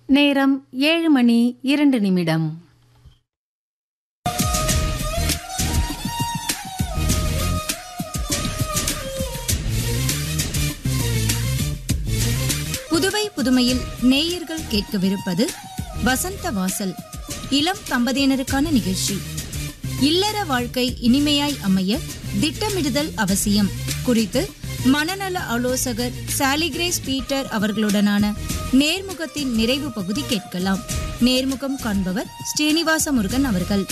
நேரம் ஏழு மணி இரண்டு நிமிடம் புதுவை புதுமையில் நேயர்கள் கேட்கவிருப்பது வசந்த வாசல் இளம் தம்பதியினருக்கான நிகழ்ச்சி இல்லற வாழ்க்கை இனிமையாய் அமைய திட்டமிடுதல் அவசியம் குறித்து மனநல ஆலோசகர் சாலிகிரேஸ் பீட்டர் அவர்களுடனான நேர்முகத்தின் நிறைவு பகுதி கேட்கலாம் நேர்முகம் காண்பவர் ஸ்ரீனிவாச முருகன் அவர்கள்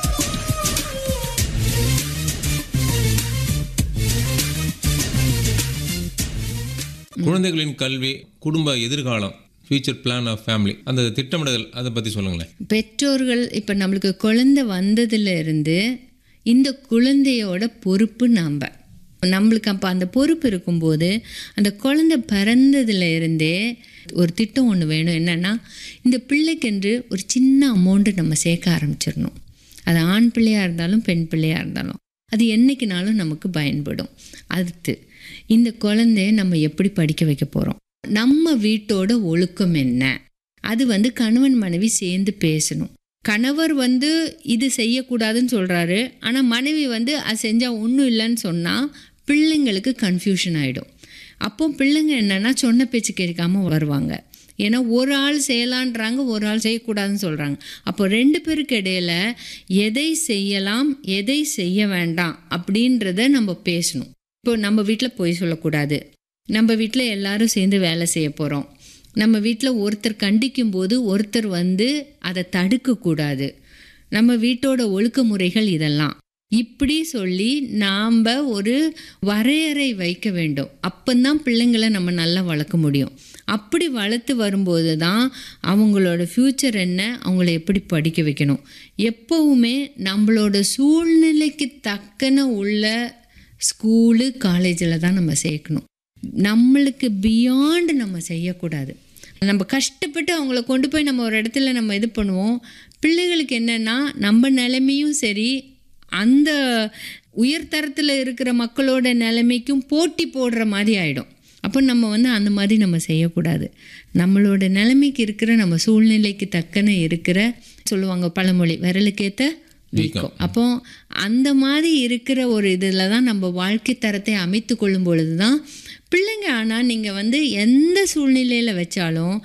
குழந்தைகளின் கல்வி குடும்ப எதிர்காலம் ஃபியூச்சர் பிளான் ஆஃப் ஃபேமிலி அந்த திட்டமிடுதல் அதை பற்றி சொல்லுங்களேன் பெற்றோர்கள் இப்போ நம்மளுக்கு குழந்தை வந்ததுல இருந்து இந்த குழந்தையோட பொறுப்பு நாம் நம்மளுக்கு அப்போ அந்த பொறுப்பு இருக்கும்போது அந்த குழந்தை பிறந்ததுல இருந்தே ஒரு திட்டம் ஒன்று வேணும் என்னென்னா இந்த பிள்ளைக்கென்று ஒரு சின்ன அமௌண்ட்டு நம்ம சேர்க்க ஆரம்பிச்சிடணும் அது ஆண் பிள்ளையாக இருந்தாலும் பெண் பிள்ளையாக இருந்தாலும் அது என்னைக்குனாலும் நமக்கு பயன்படும் அடுத்து இந்த குழந்தைய நம்ம எப்படி படிக்க வைக்க போகிறோம் நம்ம வீட்டோட ஒழுக்கம் என்ன அது வந்து கணவன் மனைவி சேர்ந்து பேசணும் கணவர் வந்து இது செய்யக்கூடாதுன்னு சொல்கிறாரு ஆனால் மனைவி வந்து அது செஞ்சால் ஒன்றும் இல்லைன்னு சொன்னால் பிள்ளைங்களுக்கு கன்ஃபியூஷன் ஆகிடும் அப்போ பிள்ளைங்க என்னென்னா சொன்ன பேச்சு கேட்காம வருவாங்க ஏன்னா ஒரு ஆள் செய்யலான்றாங்க ஒரு ஆள் செய்யக்கூடாதுன்னு சொல்கிறாங்க அப்போ ரெண்டு பேருக்கு இடையில எதை செய்யலாம் எதை செய்ய வேண்டாம் அப்படின்றத நம்ம பேசணும் இப்போ நம்ம வீட்டில் பொய் சொல்லக்கூடாது நம்ம வீட்டில் எல்லாரும் சேர்ந்து வேலை செய்ய போகிறோம் நம்ம வீட்டில் ஒருத்தர் கண்டிக்கும் போது ஒருத்தர் வந்து அதை தடுக்கக்கூடாது நம்ம வீட்டோட ஒழுக்க முறைகள் இதெல்லாம் இப்படி சொல்லி நாம் ஒரு வரையறை வைக்க வேண்டும் அப்பந்தான் பிள்ளைங்களை நம்ம நல்லா வளர்க்க முடியும் அப்படி வளர்த்து வரும்போது தான் அவங்களோட ஃப்யூச்சர் என்ன அவங்கள எப்படி படிக்க வைக்கணும் எப்போவுமே நம்மளோட சூழ்நிலைக்கு தக்கன உள்ள ஸ்கூலு காலேஜில் தான் நம்ம சேர்க்கணும் நம்மளுக்கு பியாண்ட் நம்ம செய்யக்கூடாது நம்ம கஷ்டப்பட்டு அவங்கள கொண்டு போய் நம்ம ஒரு இடத்துல நம்ம இது பண்ணுவோம் பிள்ளைகளுக்கு என்னென்னா நம்ம நிலைமையும் சரி அந்த உயர்தரத்தில் இருக்கிற மக்களோட நிலைமைக்கும் போட்டி போடுற மாதிரி ஆகிடும் அப்போ நம்ம வந்து அந்த மாதிரி நம்ம செய்யக்கூடாது நம்மளோட நிலைமைக்கு இருக்கிற நம்ம சூழ்நிலைக்கு தக்கன இருக்கிற சொல்லுவாங்க பழமொழி விரலுக்கேற்ற வீக்கம் அப்போ அந்த மாதிரி இருக்கிற ஒரு இதில் தான் நம்ம வாழ்க்கை தரத்தை அமைத்து கொள்ளும் பொழுது தான் பிள்ளைங்க ஆனால் நீங்கள் வந்து எந்த சூழ்நிலையில் வச்சாலும்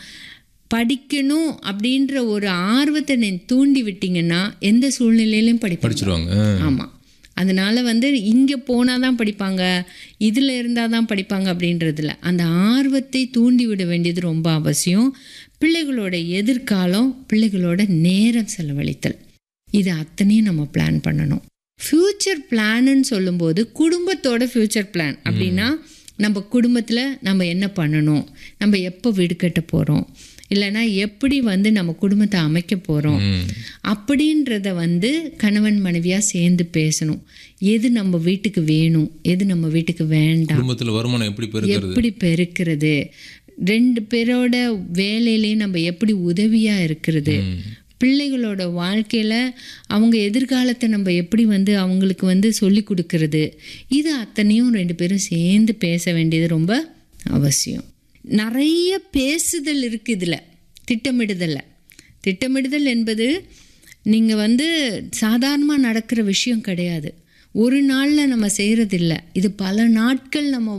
படிக்கணும் அப்படின்ற ஒரு ஆர்வத்தை நீ தூண்டி விட்டீங்கன்னா எந்த சூழ்நிலையிலையும் படி படிச்சிருவாங்க ஆமாம் அதனால வந்து இங்கே போனால் தான் படிப்பாங்க இதில் இருந்தால் தான் படிப்பாங்க அப்படின்றதில்ல அந்த ஆர்வத்தை தூண்டி விட வேண்டியது ரொம்ப அவசியம் பிள்ளைகளோட எதிர்காலம் பிள்ளைகளோட நேரம் செலவழித்தல் இது அத்தனையும் நம்ம பிளான் பண்ணணும் ஃப்யூச்சர் பிளான்னு சொல்லும்போது குடும்பத்தோட ஃப்யூச்சர் பிளான் அப்படின்னா நம்ம குடும்பத்தில் நம்ம என்ன பண்ணணும் நம்ம எப்போ வீடு கட்ட போகிறோம் இல்லைன்னா எப்படி வந்து நம்ம குடும்பத்தை அமைக்க போகிறோம் அப்படின்றத வந்து கணவன் மனைவியாக சேர்ந்து பேசணும் எது நம்ம வீட்டுக்கு வேணும் எது நம்ம வீட்டுக்கு வேண்டாம் குடும்பத்தில் வருமானம் எப்படி பெருக்கிறது எப்படி பெருக்கிறது ரெண்டு பேரோட வேலையிலையும் நம்ம எப்படி உதவியாக இருக்கிறது பிள்ளைகளோட வாழ்க்கையில் அவங்க எதிர்காலத்தை நம்ம எப்படி வந்து அவங்களுக்கு வந்து சொல்லி கொடுக்கறது இது அத்தனையும் ரெண்டு பேரும் சேர்ந்து பேச வேண்டியது ரொம்ப அவசியம் நிறைய பேசுதல் இருக்குது இதில் திட்டமிடுதலில் திட்டமிடுதல் என்பது நீங்கள் வந்து சாதாரணமாக நடக்கிற விஷயம் கிடையாது ஒரு நாளில் நம்ம செய்கிறதில்ல இது பல நாட்கள் நம்ம